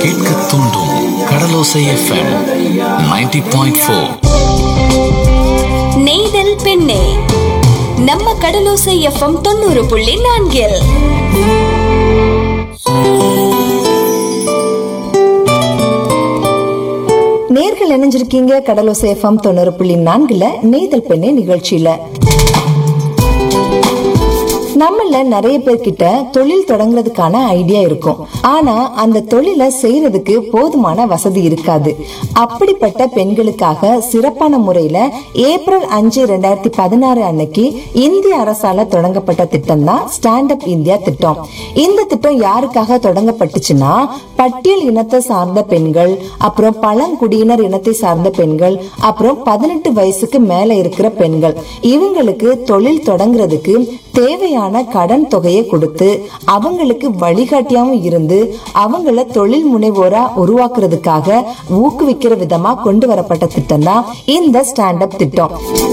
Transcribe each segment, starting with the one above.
கேட்க தூண்டும் கடலோசை FM 90.4 point four நெய்தல் பெண்ணே நம்ம கடலோசை எஃப்எம் தொண்ணூறு புள்ளி நான்கில் நேர்கள் இணைஞ்சிருக்கீங்க கடலோசை எஃப்எம் தொண்ணூறு புள்ளி நான்குல நெய்தல் பெண்ணே நிகழ்ச்சியில நம்மள நிறைய பேர்கிட்ட தொழில் தொடங்குறதுக்கான ஐடியா இருக்கும் ஆனா அந்த தொழிலை செய்யறதுக்கு போதுமான வசதி இருக்காது அப்படிப்பட்ட பெண்களுக்காக சிறப்பான முறையில ஏப்ரல் அஞ்சு ரெண்டாயிரத்தி பதினாறு அன்னைக்கு இந்திய அரசால தொடங்கப்பட்ட திட்டம் தான் ஸ்டாண்ட் அப் இந்தியா திட்டம் இந்த திட்டம் யாருக்காக தொடங்கப்பட்டுச்சுன்னா பட்டியல் இனத்தை சார்ந்த பெண்கள் அப்புறம் பழங்குடியினர் இனத்தை சார்ந்த பெண்கள் அப்புறம் பதினெட்டு வயசுக்கு மேல இருக்கிற பெண்கள் இவங்களுக்கு தொழில் தொடங்குறதுக்கு தேவையான கடன் தொகையை கொடுத்து அவங்களுக்கு வழிகாட்டியாவும் இருந்து அவங்கள தொழில் முனைவோரா உருவாக்குறதுக்காக ஊக்குவிக்கிற விதமா கொண்டு வரப்பட்ட திட்டம் தான் இந்த ஸ்டாண்ட் அப் திட்டம்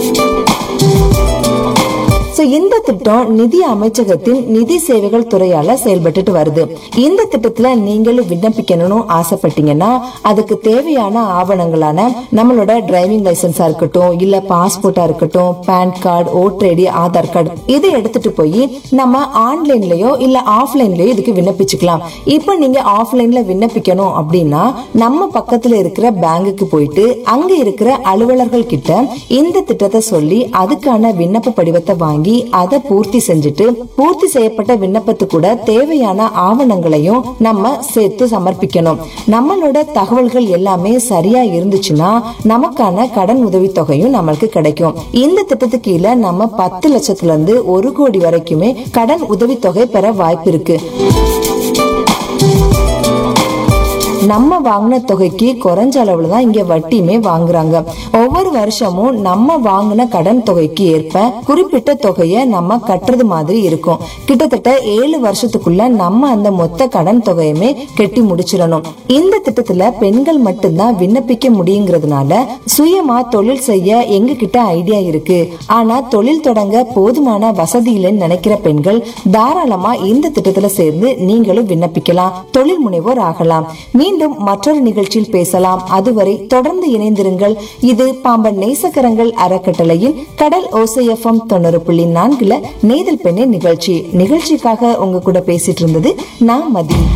சோ இந்த திட்டம் நிதி அமைச்சகத்தின் நிதி சேவைகள் துறையால செயல்பட்டுட்டு வருது இந்த திட்டத்துல நீங்களும் விண்ணப்பிக்கணும்னு ஆசைப்பட்டீங்கன்னா அதுக்கு தேவையான ஆவணங்களான நம்மளோட டிரைவிங் லைசன்ஸா இருக்கட்டும் இல்ல பாஸ்போர்ட்டா இருக்கட்டும் PAN card voter ID Aadhaar card இதை எடுத்துட்டு போய் நம்ம ஆன்லைன்லயோ இல்ல ஆஃப்லைன்லயோ இதுக்கு விண்ணப்பிச்சுக்கலாம் இப்போ நீங்க ஆஃப்லைன்ல விண்ணப்பிக்கணும் அப்படின்னா நம்ம பக்கத்துல இருக்கிற பேங்குக்கு போயிட்டு அங்க இருக்கிற அலுவலர்கள் கிட்ட இந்த திட்டத்தை சொல்லி அதுக்கான விண்ணப்ப படிவத்தை வாங்கி அதை பூர்த்தி செஞ்சுட்டு பூர்த்தி செய்யப்பட்ட விண்ணப்பத்து கூட தேவையான ஆவணங்களையும் நம்ம சேர்த்து சமர்ப்பிக்கணும் நம்மளோட தகவல்கள் எல்லாமே சரியா இருந்துச்சுன்னா நமக்கான கடன் உதவி தொகையும் நம்மளுக்கு கிடைக்கும் இந்த திட்டத்துக்கு கீழே நம்ம பத்து லட்சத்துல இருந்து ஒரு கோடி வரைக்குமே கடன் உதவி தொகை பெற வாய்ப்பு இருக்கு நம்ம வாங்கின தொகைக்கு குறைஞ்ச அளவுல தான் இங்க வட்டியுமே வாங்குறாங்க ஒவ்வொரு வருஷமும் நம்ம வாங்கின கடன் தொகைக்கு ஏற்ப குறிப்பிட்ட தொகையை நம்ம கட்டுறது மாதிரி இருக்கும் கிட்டத்தட்ட ஏழு வருஷத்துக்குள்ள நம்ம அந்த மொத்த கடன் தொகையுமே கெட்டி முடிச்சிடணும் இந்த திட்டத்துல பெண்கள் மட்டும்தான் விண்ணப்பிக்க முடியுங்கிறதுனால சுயமா தொழில் செய்ய எங்க கிட்ட ஐடியா இருக்கு ஆனா தொழில் தொடங்க போதுமான வசதி இல்லைன்னு நினைக்கிற பெண்கள் தாராளமா இந்த திட்டத்துல சேர்ந்து நீங்களும் விண்ணப்பிக்கலாம் தொழில் முனைவோர் ஆகலாம் மீண்டும் மற்றொரு நிகழ்ச்சியில் பேசலாம் அதுவரை தொடர்ந்து இணைந்திருங்கள் இது பாம்பன் நேசக்கரங்கள் அறக்கட்டளையின் கடல் ஓசைஎஃப்எம் தொண்ணூறு புள்ளி நான்குல நெய்தல் பெண்ணே நிகழ்ச்சி நிகழ்ச்சிக்காக உங்க கூட பேசிட்டு இருந்தது நான் மதி